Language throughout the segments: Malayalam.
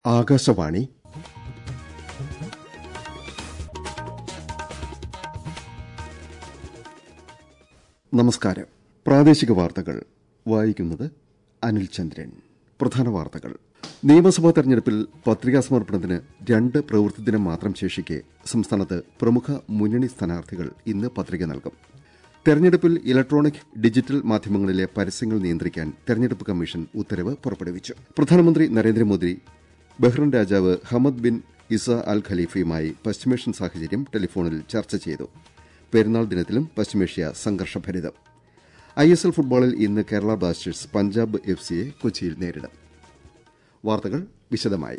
ആകാശവാണി നമസ്കാരം പ്രാദേശിക വാർത്തകൾ വായിക്കുന്നത് അനിൽ ചന്ദ്രൻ പ്രധാന വാർത്തകൾ നിയമസഭാ തെരഞ്ഞെടുപ്പിൽ പത്രികാ സമർപ്പണത്തിന് രണ്ട് പ്രവൃത്തി ദിനം മാത്രം ശേഷിക്കെ സംസ്ഥാനത്ത് പ്രമുഖ മുന്നണി സ്ഥാനാർത്ഥികൾ ഇന്ന് പത്രിക നൽകും തെരഞ്ഞെടുപ്പിൽ ഇലക്ട്രോണിക് ഡിജിറ്റൽ മാധ്യമങ്ങളിലെ പരസ്യങ്ങൾ നിയന്ത്രിക്കാൻ തെരഞ്ഞെടുപ്പ് കമ്മീഷൻ ഉത്തരവ് പുറപ്പെടുവിച്ചു പ്രധാനമന്ത്രി നരേന്ദ്രമോദി ബഹ്റൈൻ രാജാവ് ഹമദ് ബിൻ ഇസ അൽ ഖലീഫയുമായി പശ്ചിമേഷ്യൻ സാഹചര്യം ടെലിഫോണിൽ ചർച്ച ചെയ്തു പെരുന്നാൾ ദിനത്തിലും പശ്ചിമേഷ്യ സംഘർഷഭരിതം ഐ എസ് എൽ ഫുട്ബോളിൽ ഇന്ന് കേരള ബ്ലാസ്റ്റേഴ്സ് പഞ്ചാബ് എഫ് സിയെ കൊച്ചിയിൽ നേരിടും വാർത്തകൾ വിശദമായി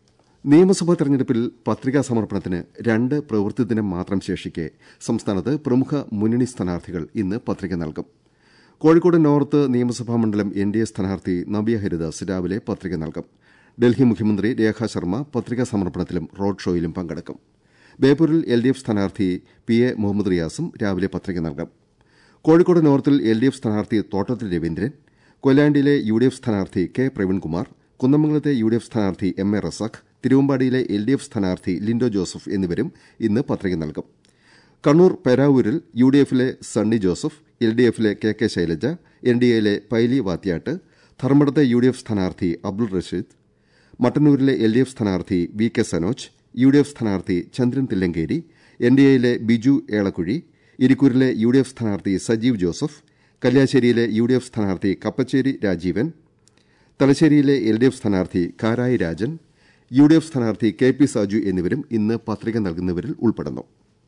നിയമസഭാ തെരഞ്ഞെടുപ്പിൽ പത്രികാ സമർപ്പണത്തിന് രണ്ട് പ്രവൃത്തി ദിനം മാത്രം ശേഷിക്കെ സംസ്ഥാനത്ത് പ്രമുഖ മുന്നണി സ്ഥാനാർത്ഥികൾ ഇന്ന് പത്രിക നൽകും കോഴിക്കോട് നോർത്ത് നിയമസഭാ മണ്ഡലം എൻ ഡി എ സ്ഥാനാർത്ഥി നവ്യ ഹരിദാസ് രാവിലെ പത്രിക നൽകും ഡൽഹി മുഖ്യമന്ത്രി രേഖാ ശർമ്മ പത്രികാ സമർപ്പണത്തിലും റോഡ് ഷോയിലും പങ്കെടുക്കും ബേപ്പൂരിൽ എൽ ഡി എഫ് സ്ഥാനാർത്ഥി പി എ മുഹമ്മദ് റിയാസും രാവിലെ പത്രിക നൽകും കോഴിക്കോട് നോർത്തിൽ എൽ ഡി എഫ് സ്ഥാനാർത്ഥി തോട്ടത്തിൽ രവീന്ദ്രൻ കൊയിലാണ്ടിയിലെ യു ഡി എഫ് സ്ഥാനാർത്ഥി കെ പ്രവീൺകുമാർ കുന്നമംഗലത്തെ യു ഡി എഫ് സ്ഥാനാർത്ഥി എം എ റസാഖ് തിരുവമ്പാടിയിലെ എൽ ഡി എഫ് സ്ഥാനാർത്ഥി ലിൻഡോ ജോസഫ് എന്നിവരും ഇന്ന് പത്രിക നൽകും കണ്ണൂർ പെരാവൂരിൽ യു ഡി എഫിലെ സണ്ണി ജോസഫ് എൽ ഡി എഫിലെ K K Shailaja N D എയിലെ പൈലി വാത്യാട്ട് ധർമ്മടത്തെ യു ഡി എഫ് സ്ഥാനാർത്ഥി അബ്ദുൾ റഷീദ് മട്ടന്നൂരിലെ എൽ ഡി എഫ് സ്ഥാനാർത്ഥി V K Sanoj U D F സ്ഥാനാർത്ഥി ചന്ദ്രൻ തില്ലങ്കേരി എൻ ഡി എയിലെ ബിജു ഏളക്കുഴി ഇരിക്കൂരിലെ യു ഡി എഫ് സ്ഥാനാർത്ഥി സജീവ് ജോസഫ് കല്യാശ്ശേരിയിലെ യു ഡി എഫ് സ്ഥാനാർത്ഥി കപ്പച്ചേരി രാജീവൻ തലശ്ശേരിയിലെ എൽ ഡി എഫ് സ്ഥാനാർത്ഥി Karayi Rajan U D F സ്ഥാനാർത്ഥി കെ പി സാജു എന്നിവരും ഇന്ന് പത്രിക നൽകുന്നവരിൽ ഉൾപ്പെടുന്നു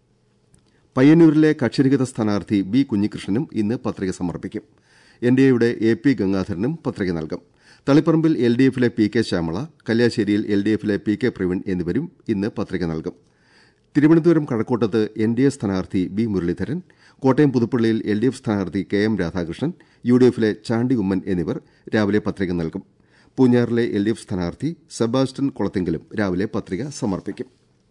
പയ്യന്നൂരിലെ കക്ഷിരഹിത സ്ഥാനാർത്ഥി ബി കുഞ്ഞികൃഷ്ണനും ഇന്ന് പത്രിക സമർപ്പിക്കും എൻ ഡി എയുടെ എ പി ഗംഗാധരനും പത്രിക നൽകും തളിപ്പറമ്പിൽ എൽ ഡി എഫിലെ പി കെ ശ്യാമള കല്യാശ്ശേരിയിൽ എൽ ഡി എഫിലെ പി കെ പ്രവീൺ എന്നിവരും ഇന്ന് പത്രിക നൽകും തിരുവനന്തപുരം കഴക്കൂട്ടത്ത് എൻ ഡി എ സ്ഥാനാർത്ഥി ബി മുരളീധരൻ കോട്ടയം പുതുപ്പള്ളിയിൽ എൽ ഡി എഫ് സ്ഥാനാർത്ഥി K M Radhakrishnan U D എഫിലെ ചാണ്ടി ഉമ്മൻ എന്നിവർ രാവിലെ പത്രിക നൽകും പൂഞ്ഞാറിലെ എൽ ഡി എഫ് സ്ഥാനാർത്ഥി സെബാസ്റ്റ്യൻ കുളത്തെങ്കിലും രാവിലെ പത്രിക സമർപ്പിക്കും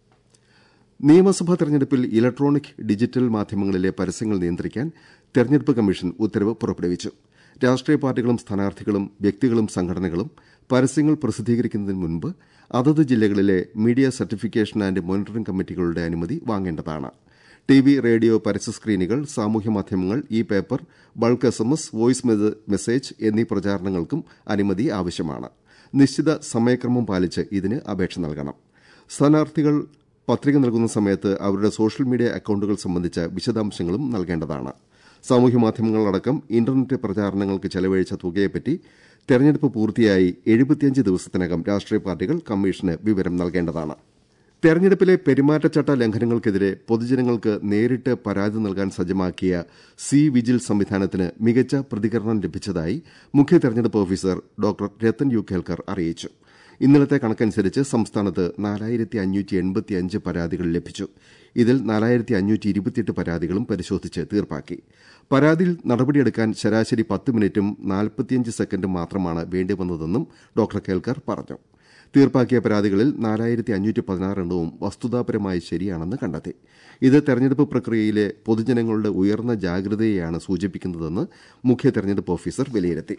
നിയമസഭാ തെരഞ്ഞെടുപ്പിൽ ഇലക്ട്രോണിക് ഡിജിറ്റൽ മാധ്യമങ്ങളിലെ പരസ്യങ്ങൾ നിയന്ത്രിക്കാൻ തെരഞ്ഞെടുപ്പ് കമ്മീഷൻ ഉത്തരവ് പുറപ്പെടുവിച്ചു രാഷ്ട്രീയ പാർട്ടികളും സ്ഥാനാർത്ഥികളും വ്യക്തികളും സംഘടനകളും പരസ്യങ്ങൾ പ്രസിദ്ധീകരിക്കുന്നതിന് മുൻപ് അതത് ജില്ലകളിലെ മീഡിയ സർട്ടിഫിക്കേഷൻ ആന്റ് മോണിറ്ററിംഗ് കമ്മിറ്റികളുടെ അനുമതി വാങ്ങേണ്ടതാണ് ടി വി റേഡിയോ പരസ്യ സ്ക്രീനുകൾ സാമൂഹ്യ മാധ്യമങ്ങൾ e paper bulk S M S voice message എന്നീ പ്രചാരണങ്ങൾക്കും അനുമതി ആവശ്യമാണ് നിശ്ചിത സമയക്രമം പാലിച്ച് ഇതിന് അപേക്ഷ നൽകണം സ്ഥാനാർത്ഥികൾ പത്രിക നൽകുന്ന സമയത്ത് അവരുടെ സോഷ്യൽ മീഡിയ അക്കൌണ്ടുകൾ സംബന്ധിച്ച വിശദാംശങ്ങളും നൽകേണ്ടതാണ് സാമൂഹ്യ മാധ്യമങ്ങളടക്കം ഇന്റർനെറ്റ് പ്രചാരണങ്ങൾക്ക് ചെലവഴിച്ച തുകയെപ്പറ്റി തെരഞ്ഞെടുപ്പ് പൂർത്തിയായി എഴുപത്തിയഞ്ച് ദിവസത്തിനകം രാഷ്ട്രീയ പാർട്ടികൾ കമ്മീഷന് വിവരം നൽകേണ്ടതാണ് തെരഞ്ഞെടുപ്പിലെ പെരുമാറ്റച്ചട്ട ലംഘനങ്ങൾക്കെതിരെ പൊതുജനങ്ങൾക്ക് നേരിട്ട് പരാതി നൽകാൻ സജ്ജമാക്കിയ സി വിജിൽ സംവിധാനത്തിന് മികച്ച പ്രതികരണം ലഭിച്ചതായി മുഖ്യ തെരഞ്ഞെടുപ്പ് officer doctor Rathan U Kelkar അറിയിച്ചു ഇന്നലത്തെ കണക്കനുസരിച്ച് സംസ്ഥാനത്ത് നാലായിരത്തി അഞ്ഞൂറ്റി എൺപത്തിയഞ്ച് പരാതികൾ ലഭിച്ചു ഇതിൽ നാലായിരത്തി അഞ്ഞൂറ്റി ഇരുപത്തിയെട്ട് പരാതികളും പരിശോധിച്ച് തീർപ്പാക്കി പരാതിയിൽ നടപടിയെടുക്കാൻ ശരാശരി പത്ത് മിനിറ്റും നാൽപ്പത്തിയഞ്ച് സെക്കൻഡും മാത്രമാണ് വേണ്ടിവന്നതെന്നും ഡോക്ടർ കേൽക്കർ പറഞ്ഞു തീർപ്പാക്കിയ പരാതികളിൽ നാലായിരത്തി അഞ്ഞൂറ്റി പതിനാറ് എണ്ണവും വസ്തുതാപരമായി ശരിയാണെന്ന് കണ്ടെത്തി ഇത് തെരഞ്ഞെടുപ്പ് പ്രക്രിയയിലെ പൊതുജനങ്ങളുടെ ഉയർന്ന ജാഗ്രതയെയാണ് സൂചിപ്പിക്കുന്നതെന്ന് മുഖ്യ തെരഞ്ഞെടുപ്പ് ഓഫീസർ വിലയിരുത്തി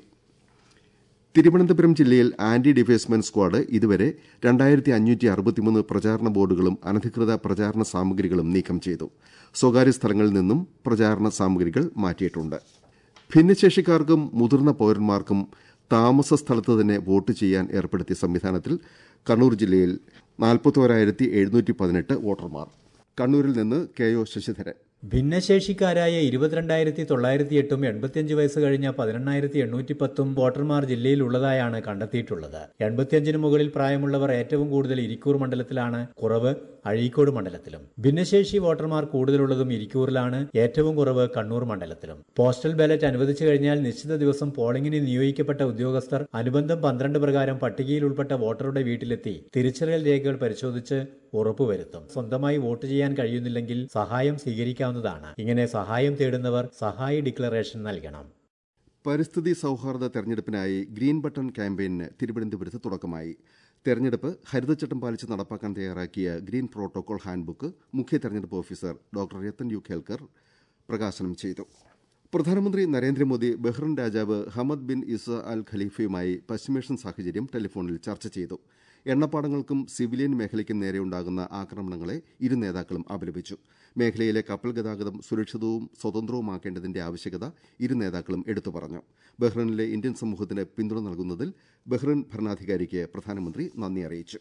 തിരുവനന്തപുരം ജില്ലയിൽ ആന്റി ഡിഫേസ്മെന്റ് സ്ക്വാഡ് ഇതുവരെ രണ്ടായിരത്തി അഞ്ഞൂറ്റി അറുപത്തിമൂന്ന് പ്രചാരണ ബോർഡുകളും അനധികൃത പ്രചാരണ സാമഗ്രികളും നീക്കം ചെയ്തു സ്വകാര്യ സ്ഥലങ്ങളിൽ നിന്നും പ്രചാരണ സാമഗ്രികൾ മാറ്റിയിട്ടുണ്ട് ഭിന്നശേഷിക്കാർക്കും മുതിർന്ന പൌരന്മാർക്കും താമസ സ്ഥലത്ത് തന്നെ വോട്ട് ചെയ്യാൻ ഏർപ്പെടുത്തിയ സംവിധാനത്തിൽ കണ്ണൂർ ജില്ലയിൽ നാൽപ്പത്തോരായിരത്തി എഴുന്നൂറ്റി പതിനെട്ട് വോട്ടർമാർ കണ്ണൂരിൽ നിന്ന് കെ ഒ ശശിധരൻ ഭിന്നശേഷിക്കാരായ ഇരുപത്തിരണ്ടായിരത്തി തൊള്ളായിരത്തി എട്ടും എൺപത്തിയഞ്ച് വയസ്സ് കഴിഞ്ഞ പതിനെണ്ണായിരത്തി എണ്ണൂറ്റി പത്തും വോട്ടർമാർ ജില്ലയിലുള്ളതായാണ് കണ്ടെത്തിയിട്ടുള്ളത് എൺപത്തിയഞ്ചിന് മുകളിൽ പ്രായമുള്ളവർ ഏറ്റവും കൂടുതൽ ഇരിക്കൂർ മണ്ഡലത്തിലാണ് കുറവ് അഴീക്കോട് മണ്ഡലത്തിലും ഭിന്നശേഷി വോട്ടർമാർ കൂടുതലുള്ളതും ഇരിക്കൂറിലാണ് ഏറ്റവും കുറവ് കണ്ണൂർ മണ്ഡലത്തിലും പോസ്റ്റൽ ബാലറ്റ് അനുവദിച്ചു കഴിഞ്ഞാൽ നിശ്ചിത ദിവസം പോളിംഗിന് നിയോഗിക്കപ്പെട്ട ഉദ്യോഗസ്ഥർ അനുബന്ധം പന്ത്രണ്ട് പ്രകാരം പട്ടികയിൽ ഉൾപ്പെട്ട വോട്ടറുടെ വീട്ടിലെത്തി തിരിച്ചറിയൽ രേഖകൾ പരിശോധിച്ച് ഉറപ്പുവരുത്തും സ്വന്തമായി വോട്ട് ചെയ്യാൻ കഴിയുന്നില്ലെങ്കിൽ സഹായം സ്വീകരിക്കാവുന്നതാണ് ഇങ്ങനെ സഹായം തേടുന്നവർ സഹായി ഡിക്ലറേഷൻ നൽകണം പരിസ്ഥിതി സൌഹാർദ്ദ തെരഞ്ഞെടുപ്പിനായി ഗ്രീൻ ബട്ടൺ ക്യാമ്പയിന് തിരുവനന്തപുരത്ത് തുടക്കമായി തെരഞ്ഞെടുപ്പ് ഹരിതച്ചട്ടം പാലിച്ച് നടപ്പാക്കാൻ തയ്യാറാക്കിയ ഗ്രീൻ പ്രോട്ടോകോൾ ഹാൻഡ്ബുക്ക് മുഖ്യ തെരഞ്ഞെടുപ്പ് officer doctor Rathan U Khelkar പ്രകാശനം ചെയ്തു പ്രധാനമന്ത്രി നരേന്ദ്രമോദി ബഹ്റൈൻ രാജാവ് ഹമദ് ബിൻ ഇസ അൽ ഖലീഫയുമായി പശ്ചിമേഷ്യൻ സാഹചര്യം ടെലിഫോണിൽ ചർച്ച ചെയ്തു എണ്ണപ്പാടങ്ങൾക്കും സിവിലിയൻ മേഖലയ്ക്കും നേരെയുണ്ടാകുന്ന ആക്രമണങ്ങളെ ഇരു നേതാക്കളും അപലപിച്ചു മേഖലയിലെ കപ്പൽ ഗതാഗതം സുരക്ഷിതവും സ്വതന്ത്രവുമാക്കേണ്ടതിന്റെ ആവശ്യകത ഇരു നേതാക്കളും എടുത്തു പറഞ്ഞു ബഹ്റൈനിലെ ഇന്ത്യൻ സമൂഹത്തിന് പിന്തുണ നൽകുന്നതിൽ ബഹ്റൈൻ ഭരണാധികാരിക്ക് പ്രധാനമന്ത്രി നന്ദി അറിയിച്ചു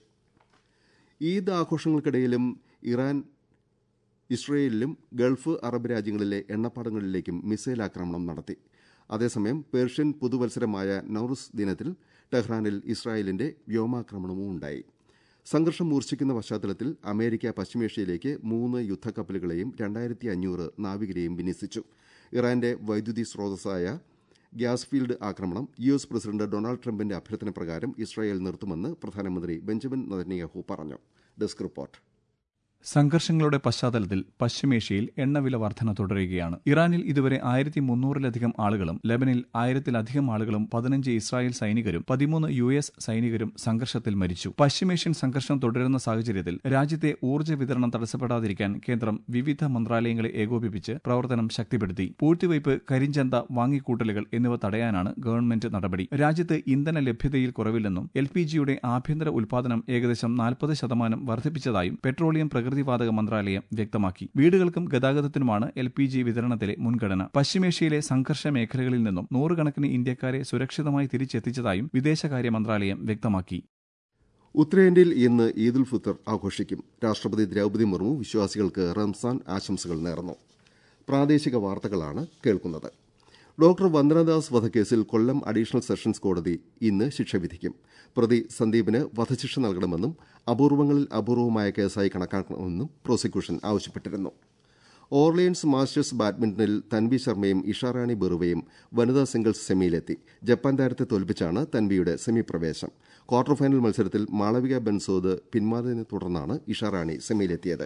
ഈദ് ആഘോഷങ്ങൾക്കിടയിലും ഇറാൻ ഇസ്രയേലിലും ഗൾഫ് അറബ് രാജ്യങ്ങളിലെ എണ്ണപ്പാടങ്ങളിലേക്കും മിസൈൽ ആക്രമണം നടത്തി അതേസമയം പേർഷ്യൻ പുതുവത്സരമായ നൌറുസ് ദിനത്തിൽ ടെഹ്റാനിൽ ഇസ്രായേലിന്റെ വ്യോമാക്രമണവും ഉണ്ടായി സംഘർഷം മൂർച്ഛിക്കുന്ന പശ്ചാത്തലത്തിൽ അമേരിക്ക പശ്ചിമേഷ്യയിലേക്ക് മൂന്ന് യുദ്ധക്കപ്പലുകളെയും രണ്ടായിരത്തി അഞ്ഞൂറ് നാവികരെയും വിന്യസിച്ചു ഇറാന്റെ വൈദ്യുതി സ്രോതസ്സായ ഗ്യാസ് ഫീൽഡ് ആക്രമണം യു എസ് പ്രസിഡന്റ് ഡൊണാൾഡ് ട്രംപിന്റെ അഭ്യർത്ഥന പ്രകാരം ഇസ്രായേൽ നിർത്തുമെന്ന് പ്രധാനമന്ത്രി ബെഞ്ചമിൻ നദന്യാഹു പറഞ്ഞു ഡെസ്ക് റിപ്പോർട്ട് സംഘർഷങ്ങളുടെ പശ്ചാത്തലത്തിൽ പശ്ചിമേഷ്യയിൽ എണ്ണവില വർധന തുടരുകയാണ് ഇറാനിൽ ഇതുവരെ ആയിരത്തി മുന്നൂറിലധികം ആളുകളും ലബനിൽ ആയിരത്തിലധികം ആളുകളും പതിനഞ്ച് ഇസ്രായേൽ സൈനികരും പതിമൂന്ന് യു എസ് സൈനികരും സംഘർഷത്തിൽ മരിച്ചു പശ്ചിമേഷ്യൻ സംഘർഷം തുടരുന്ന സാഹചര്യത്തിൽ രാജ്യത്തെ ഊർജ്ജ വിതരണം തടസ്സപ്പെടാതിരിക്കാൻ കേന്ദ്രം വിവിധ മന്ത്രാലയങ്ങളെ ഏകോപിപ്പിച്ച് പ്രവർത്തനം ശക്തിപ്പെടുത്തി പൂഴ്ത്തിവയ്പ് കരിഞ്ചന്ത വാങ്ങിക്കൂട്ടലുകൾ എന്നിവ തടയാനാണ് ഗവൺമെന്റ് നടപടി രാജ്യത്ത് ഇന്ധന ലഭ്യതയിൽ കുറവില്ലെന്നും എൽ പി ജിയുടെ ആഭ്യന്തര ഉൽപാദനം ഏകദേശം നാൽപ്പത് ശതമാനം വർദ്ധിപ്പിച്ചതായും പെട്രോളിയം പ്രകൃതിവാതക മന്ത്രാലയം വ്യക്തമാക്കി വീടുകൾക്കും ഗതാഗതത്തിനുമാണ് എൽ പി ജി വിതരണത്തിലെ മുൻഗണന പശ്ചിമേഷ്യയിലെ സംഘർഷ മേഖലകളിൽ നിന്നും നൂറുകണക്കിന് ഇന്ത്യക്കാരെ സുരക്ഷിതമായി തിരിച്ചെത്തിച്ചതായും വിദേശകാര്യ മന്ത്രാലയം വ്യക്തമാക്കി ഉത്തരേന്ത്യയിൽ ഇന്ന് ഈദുൽ ഫിത്തർ ആഘോഷിക്കും രാഷ്ട്രപതി ദ്രൌപദി മുർമു വിശ്വാസികൾക്ക് റംസാൻ ആശംസകൾ നേർന്നു പ്രാദേശിക വാർത്തകളാണ് കേൾക്കുന്നത് ഡോക്ടർ വന്ദനദാസ് വധക്കേസിൽ കൊല്ലം അഡീഷണൽ സെഷൻസ് കോടതി ഇന്ന് ശിക്ഷ വിധിക്കും പ്രതി സന്ദീപിന് വധശിക്ഷ നൽകണമെന്നും അപൂർവങ്ങളിൽ അപൂർവമായ കേസായി കണക്കാക്കണമെന്നും പ്രോസിക്യൂഷൻ ആവശ്യപ്പെട്ടിരുന്നു ഓർലിയൻസ് മാസ്റ്റേഴ്സ് ബാഡ്മിന്റണിൽ തൻവി ശർമ്മയും ഇഷാറാണി ബെറുവയും വനിതാ സിംഗിൾസ് സെമിയിലെത്തി ജപ്പാൻ താരത്തെ തോൽപ്പിച്ചാണ് തൻവിയുടെ സെമി പ്രവേശം ക്വാർട്ടർ ഫൈനൽ മത്സരത്തിൽ മാളവിക ബെൻസോദ് പിന്മാറിയതിനെ തുടർന്നാണ് ഇഷാറാണി സെമിയിലെത്തിയത്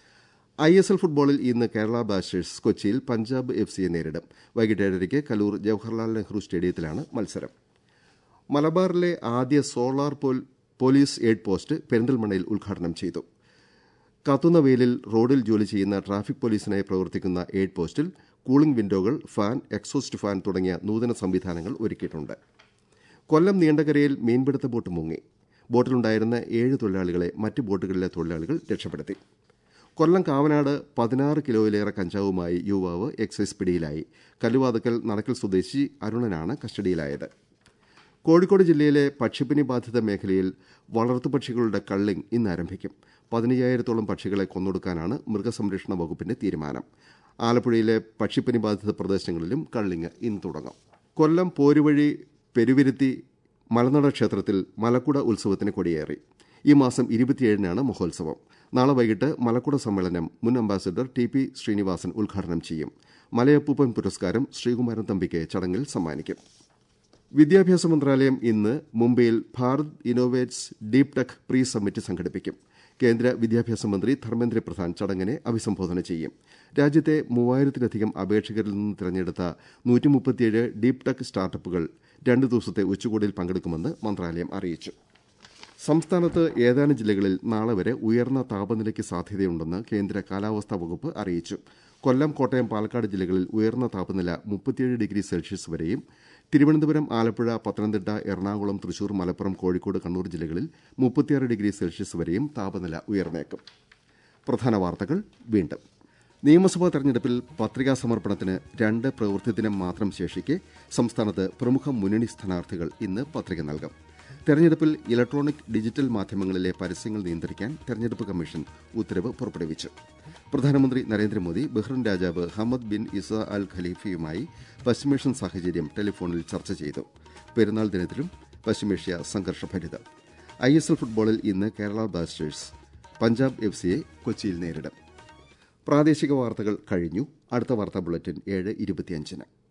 ഐ എസ് എൽ ഫുട്ബോളിൽ ഇന്ന് കേരള ബ്ലാസ്റ്റേഴ്സ് കൊച്ചിയിൽ പഞ്ചാബ് എഫ് സിയെ നേരിടും വൈകിട്ട് ഏഴരയ്ക്ക് കലൂർ ജവഹർലാൽ നെഹ്റു സ്റ്റേഡിയത്തിലാണ് മത്സരം മലബാറിലെ ആദ്യ സോളാർ പോലീസ് എയ്ഡ് പോസ്റ്റ് പെരിന്തൽമണ്ണയിൽ ഉദ്ഘാടനം ചെയ്തു കത്തുന്ന വെയിലിൽ റോഡിൽ ജോലി ചെയ്യുന്ന ട്രാഫിക് പോലീസിനായി പ്രവർത്തിക്കുന്ന എയ്ഡ് പോസ്റ്റിൽ കൂളിംഗ് വിൻഡോകൾ ഫാൻ എക്സോസ്റ്റ് ഫാൻ തുടങ്ങിയ നൂതന സംവിധാനങ്ങൾ ഒരുക്കിയിട്ടുണ്ട് കൊല്ലം നീണ്ടകരയിൽ മീൻപിടുത്ത ബോട്ട് മുങ്ങി ബോട്ടിലുണ്ടായിരുന്ന ഏഴ് തൊഴിലാളികളെ മറ്റ് ബോട്ടുകളിലെ തൊഴിലാളികൾ രക്ഷപ്പെടുത്തി കൊല്ലം കാവനാട് പതിനാറ് കിലോയിലേറെ കഞ്ചാവുമായി യുവാവ് എക്സൈസ് പിടിയിലായി കല്ലുവാതക്കൽ നടക്കൽ സ്വദേശി അരുണനാണ് കസ്റ്റഡിയിലായത് കോഴിക്കോട് ജില്ലയിലെ പക്ഷിപ്പനി ബാധിത മേഖലയിൽ വളർത്തുപക്ഷികളുടെ കള്ളിംഗ് ഇന്ന് ആരംഭിക്കും പതിനയ്യായിരത്തോളം പക്ഷികളെ കൊന്നൊടുക്കാനാണ് മൃഗസംരക്ഷണ വകുപ്പിന്റെ തീരുമാനം ആലപ്പുഴയിലെ പക്ഷിപ്പനി ബാധിത പ്രദേശങ്ങളിലും കള്ളിംഗ് ഇന്ന് തുടങ്ങും കൊല്ലം പോരുവഴി പെരുവിരുത്തി മലനട ക്ഷേത്രത്തിൽ മലക്കുട ഉത്സവത്തിന് കൊടിയേറി ഈ മാസം ഇരുപത്തിയേഴിനാണ് മഹോത്സവം നാളെ വൈകിട്ട് മലക്കുട സമ്മേളനം മുൻ അംബാസിഡർ ടി പി ശ്രീനിവാസൻ ഉദ്ഘാടനം ചെയ്യും മലയപ്പൂപ്പൻ പുരസ്കാരം ശ്രീകുമാരൻ തമ്പിക്ക് ചടങ്ങിൽ സമ്മാനിക്കും വിദ്യാഭ്യാസ മന്ത്രാലയം ഇന്ന് മുംബൈയിൽ Bharat innovates deep tech pre summit സംഘടിപ്പിക്കും കേന്ദ്ര വിദ്യാഭ്യാസ മന്ത്രി ധർമ്മേന്ദ്ര പ്രധാൻ ചടങ്ങിനെ അഭിസംബോധന ചെയ്യും രാജ്യത്തെ മൂവായിരത്തിലധികം അപേക്ഷകരിൽ നിന്ന് തിരഞ്ഞെടുത്ത നൂറ്റിമുപ്പത്തിയേഴ് ഡീപ് ടെക് സ്റ്റാർട്ടപ്പുകൾ രണ്ട് ദിവസത്തെ ഉച്ചകോടിയിൽ പങ്കെടുക്കുമെന്ന് മന്ത്രാലയം അറിയിച്ചു സംസ്ഥാനത്ത് ഏതാനും ജില്ലകളിൽ നാളെ വരെ ഉയർന്ന താപനിലയ്ക്ക് സാധ്യതയുണ്ടെന്ന് കേന്ദ്ര കാലാവസ്ഥാ വകുപ്പ് അറിയിച്ചു കൊല്ലം കോട്ടയം പാലക്കാട് ജില്ലകളിൽ ഉയർന്ന താപനില മുപ്പത്തിയേഴ് ഡിഗ്രി സെൽഷ്യസ് വരെയും തിരുവനന്തപുരം ആലപ്പുഴ പത്തനംതിട്ട എറണാകുളം തൃശൂർ മലപ്പുറം കോഴിക്കോട് കണ്ണൂർ ജില്ലകളിൽ മുപ്പത്തിയാറ് ഡിഗ്രി സെൽഷ്യസ് വരെയും താപനില ഉയർന്നേക്കും പ്രധാന വാർത്തകൾ വീണ്ടും നിയമസഭാ തെരഞ്ഞെടുപ്പിൽ പത്രികാ സമർപ്പണത്തിന് രണ്ട് പ്രവൃത്തി ദിനം മാത്രം ശേഷിക്കെ സംസ്ഥാനത്ത് പ്രമുഖ മുന്നണി സ്ഥാനാർത്ഥികൾ ഇന്ന് പത്രിക നൽകും തെരഞ്ഞെടുപ്പിൽ ഇലക്ട്രോണിക് ഡിജിറ്റൽ മാധ്യമങ്ങളിലെ പരസ്യങ്ങൾ നിയന്ത്രിക്കാൻ തെരഞ്ഞെടുപ്പ് കമ്മീഷൻ ഉത്തരവ് പുറപ്പെടുവിച്ചു പ്രധാനമന്ത്രി നരേന്ദ്രമോദി ബഹ്റിൻ രാജാവ് ഹമദ് ബിൻ ഇസ അൽ ഖലീഫയുമായി പശ്ചിമേഷ്യൻ സാഹചര്യം ടെലിഫോണിൽ ചർച്ച ചെയ്തു പെരുന്നാൾ ദിനത്തിലും പശ്ചിമേഷ്യ സംഘർഷഭരിതം ഐ എസ് എൽ ഫുട്ബോളിൽ ഇന്ന് കേരള ബ്ലാസ്റ്റേഴ്സ് പഞ്ചാബ് എഫ് സിയെ കൊച്ചിയിൽ നേരിടും പ്രാദേശിക വാർത്തകൾ കഴിഞ്ഞു അടുത്ത വാർത്താ ബുള്ളറ്റിൻ ഏഴ് ഇരുപത്തിയഞ്ചിന്